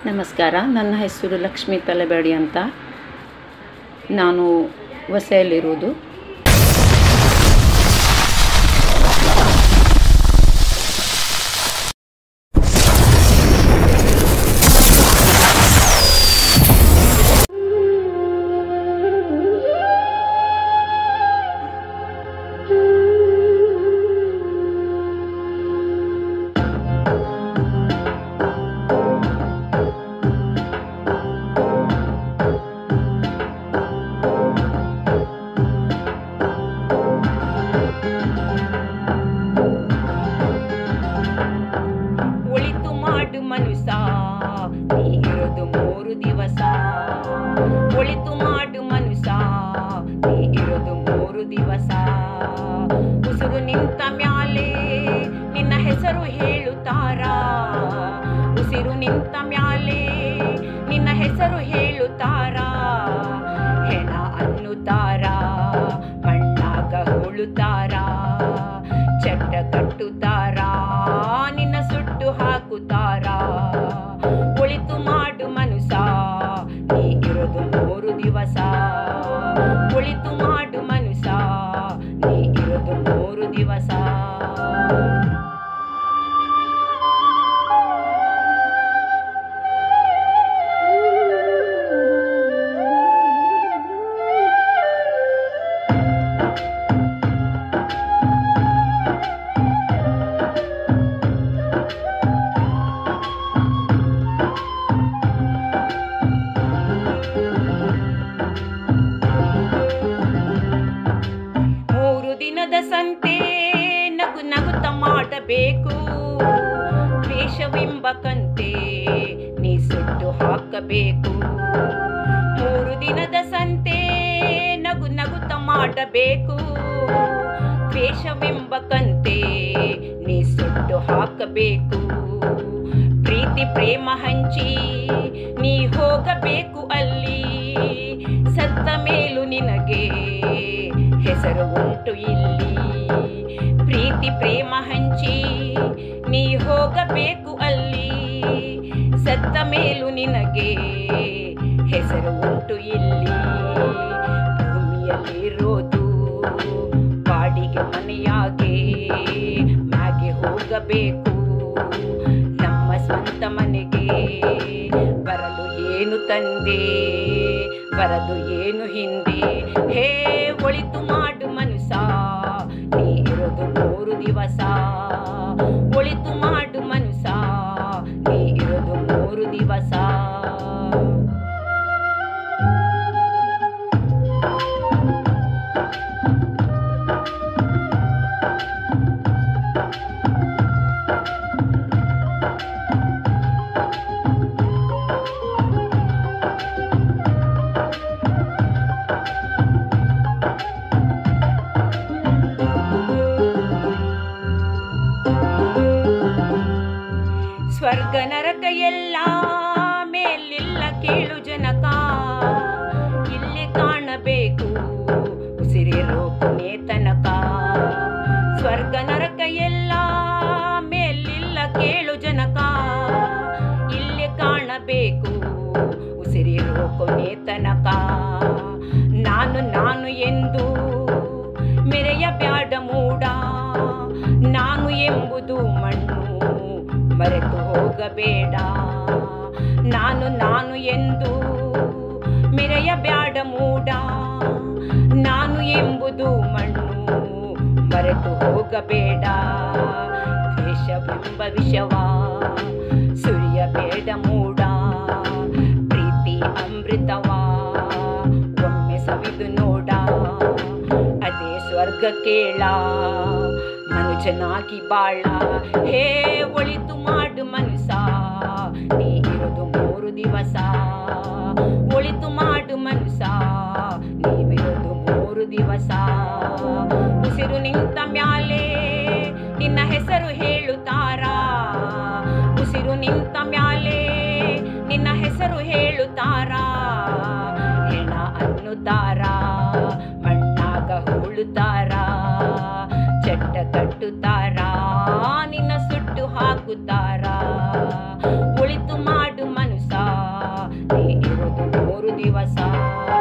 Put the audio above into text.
ನಮಸ್ಕಾರ ನನ್ನ ಹೆಸರು ಲಕ್ಷ್ಮೀ ತಲೆಬೇಡಿ ಅಂತ ನಾನು ಹೊಸೆಯಲ್ಲಿರುವುದು ಒಳಿತು ಮಾಡು ಮನುಸ ನೀ ಇರೋದು ಮೂರು ದಿವಸ ಒಳಿತು ಮಾಡು ಮನುಸ ನೀ ಇರೋದು ಮೂರು ದಿವಸ ಉಸಿರು ನಿಂತ ಮ್ಯಾಲೆ ನಿನ್ನ ಹೆಸರು ಹೇಳುತ್ತಾರ ಉಸಿರು ನಿಂತ ಮ್ಯಾಲೆ ನಿನ್ನ ಹೆಸರು ಹೇಳುತ್ತಾರ ಹೆಣ ಅನ್ನುತ್ತಾರ ಮಣ್ಣಾಗ ಹೋಳುತ್ತಾರ ಚಟ್ಟ ಕಟ್ಟುತ್ತಾರ ನಿನ್ನ ಸುಟ್ಟು ಹಾಕುತ್ತಾರ ಒಳಿತು ಮಾಡು ಮನುಸ ನೀ ಇರೋದು ಮೂರು ದಿವಸ ಒಳಿತು ಮಾಡು ಮನುಸ ನೀ ಇರೋದು ಮೂರು ದಿವಸ ಮೂರು ದಿನದ ಸಂತೆ ನಗು ನಗುತ್ತ ಮಾಡಬೇಕು ದ್ವೇಷವೆಂಬ ಕಂತೆ ನೀ ಸುಟ್ಟು ಹಾಕಬೇಕು ಮೂರು ದಿನದ ಸಂತೆ ನಗು ನಗುತ್ತ ಮಾಡಬೇಕು ದ್ವೇಷವೆಂಬ ಕಂತೆ ನೀ ಸುಟ್ಟು ಹಾಕಬೇಕು ಪ್ರೀತಿ ಪ್ರೇಮ ಹಂಚಿ ನೀ ಹೋಗಬೇಕು ಅಲ್ಲಿ ಸತ್ತ ಮೇಲೂ ನಿನಗೆ ಹೆಸರು ಉಂಟು ಇಲ್ಲಿ ಪ್ರೀತಿ ಪ್ರೇಮ ಹಂಚಿ ನೀ ಹೋಗಬೇಕು ಅಲ್ಲಿ ಸತ್ತ ಮೇಲೂ ನಿನಗೆ ಹೆಸರು ಉಂಟು ಇಲ್ಲಿ ಭೂಮಿಯಲ್ಲಿರೋದು ಬಾಡಿಗೆ ಮನೆಯಾಗೆ ಮ್ಯಾಗೆ ಹೋಗಬೇಕು ನಮ್ಮ ಸ್ವಂತ ಮನೆಗೆ ಬರಲು ಏನು ತಂದೆ ಬರದು ಏನು ಹಿಂದೆ ಹೇ ಒಳಿತು ಮಾಡು ಮನುಸ ನೀ ಇರೋದು ಮೂರು ದಿವಸ ಒಳಿತು ಮಾಡು ಮನುಸ ನೀ ಇರೋದು ಮೂರು ದಿವಸ ಸ್ವರ್ಗ ನರಕ ಎಲ್ಲ ಮೇಲಿಲ್ಲ ಕೇಳು ಜನಕ ಇಲ್ಲಿ ಕಾಣಬೇಕು ಉಸಿರಿರೋ ಕೊನೆ ತನಕ ಸ್ವರ್ಗ ನರಕ ಎಲ್ಲ ಮೇಲಿಲ್ಲ ಕೇಳು ಜನಕ ಇಲ್ಲಿ ಕಾಣಬೇಕು ಉಸಿರಿರೋ ಕೊನೆ ತನಕ ನಾನು ನಾನು ಎಂದು ಮೆರೆಯ ಬ್ಯಾಡ ಮೂಡ ನಾನು ಎಂಬುದು ಮಣ್ಣು ಮರೆತು ಹೋಗಬೇಡ ನಾನು ನಾನು ಎಂದು ಮೆರೆಯ ಬ್ಯಾಡ ಮೂಡ ನಾನು ಎಂಬುದು ಮಣ್ಣು ಮರೆತು ಹೋಗಬೇಡ ದ್ವೇಷವೆಂಬ ವಿಷವ ಸುರಿಯಬೇಡ ಮೂಡ ಪ್ರೀತಿ ಅಮೃತವ ಒಮ್ಮೆ ಸವಿದು ನೋಡ ಅದೇ ಸ್ವರ್ಗ ಕೇಳ ಮನುಜನಾಗಿ ಬಾಳ ಹೇ ಒಳಿತು ಮಾಡು ಮನುಸ ನೀ ಇರೋದು ಮೂರು ದಿವಸ ಒಳಿತು ಮಾಡು ಮನುಸ ನೀವಿರೋದು ಮೂರು ದಿವಸ ಉಸಿರು ನಿಂತ ಮ್ಯಾಲೆ ನಿನ್ನ ಹೆಸರು ಹೇಳುತ್ತಾರ ಉಸಿರು ನಿಂತ ಮ್ಯಾಲೆ ನಿನ್ನ ಹೆಸರು ಹೇಳುತ್ತಾರ ಹೆಣ ಅನ್ನುತ್ತಾರ ಮಣ್ಣಾಗ ಹೂಳುತ್ತಾರ ಚಟ್ಟ ಕಟ್ಟುತ್ತಾರ ನಿನ್ನ ಸುಟ್ಟು ಹಾಕುತ್ತಾರ ಒಳಿತು ಮಾಡು ಮನುಸ ದಿವಸ